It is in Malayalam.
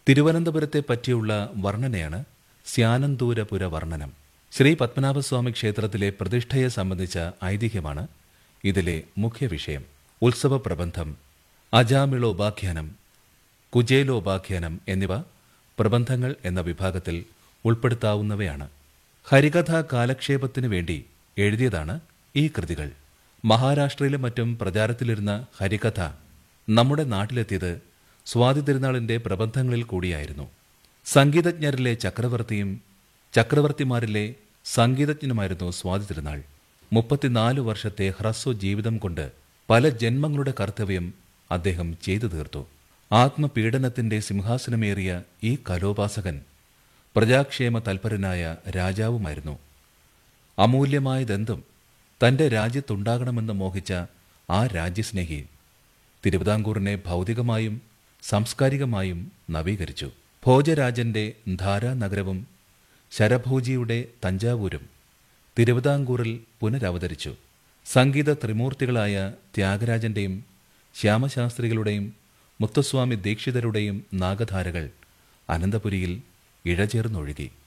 തിരുവനന്തപുരത്തെ പറ്റിയുള്ള വർണ്ണനയാണ് സ്യാനന്തൂരപുര വർണ്ണനം ശ്രീ പത്മനാഭസ്വാമി ക്ഷേത്രത്തിലെ പ്രതിഷ്ഠയെ സംബന്ധിച്ച ഐതിഹ്യമാണ് ഇതിലെ മുഖ്യ വിഷയം ഉത്സവ പ്രബന്ധം അജാമിളോപാഖ്യാനം കുചേലോപാഖ്യാനം എന്നിവ പ്രബന്ധങ്ങൾ എന്ന വിഭാഗത്തിൽ ഉൾപ്പെടുത്താവുന്നവയാണ് ഹരികഥാ കാലക്ഷേപത്തിനു വേണ്ടി എഴുതിയതാണ് ഈ കൃതികൾ മഹാരാഷ്ട്രയിലും മറ്റും പ്രചാരത്തിലിരുന്ന ഹരികഥ നമ്മുടെ നാട്ടിലെത്തിയത് സ്വാതി തിരുനാളിന്റെ പ്രബന്ധങ്ങളിൽ കൂടിയായിരുന്നു സംഗീതജ്ഞരിലെ ചക്രവർത്തിയും ചക്രവർത്തിമാരിലെ സംഗീതജ്ഞനുമായിരുന്നു സ്വാതി തിരുനാൾ മുപ്പത്തിനാല് വർഷത്തെ ഹ്രസ്വ ജീവിതം കൊണ്ട് പല ജന്മങ്ങളുടെ കർത്തവ്യം അദ്ദേഹം ചെയ്തു തീർത്തു ആത്മപീഡനത്തിന്റെ സിംഹാസനമേറിയ ഈ കലോപാസകൻ പ്രജാക്ഷേമ തൽപരനായ രാജാവുമായിരുന്നു അമൂല്യമായതെന്തും തന്റെ രാജ്യത്തുണ്ടാകണമെന്ന് മോഹിച്ച ആ രാജ്യസ്നേഹി തിരുവിതാംകൂറിനെ ഭൗതികമായും സാംസ്കാരികമായും നവീകരിച്ചു ഭോജരാജന്റെ ധാരാനഗരവും ശരഭോജിയുടെ തഞ്ചാവൂരും തിരുവിതാംകൂറിൽ പുനരവതരിച്ചു സംഗീത ത്രിമൂർത്തികളായ ത്യാഗരാജന്റെയും ശ്യാമശാസ്ത്രികളുടെയും മുത്തസ്വാമി ദീക്ഷിതരുടെയും നാഗധാരകൾ അനന്തപുരിയിൽ ഇഴചേർന്നൊഴുകി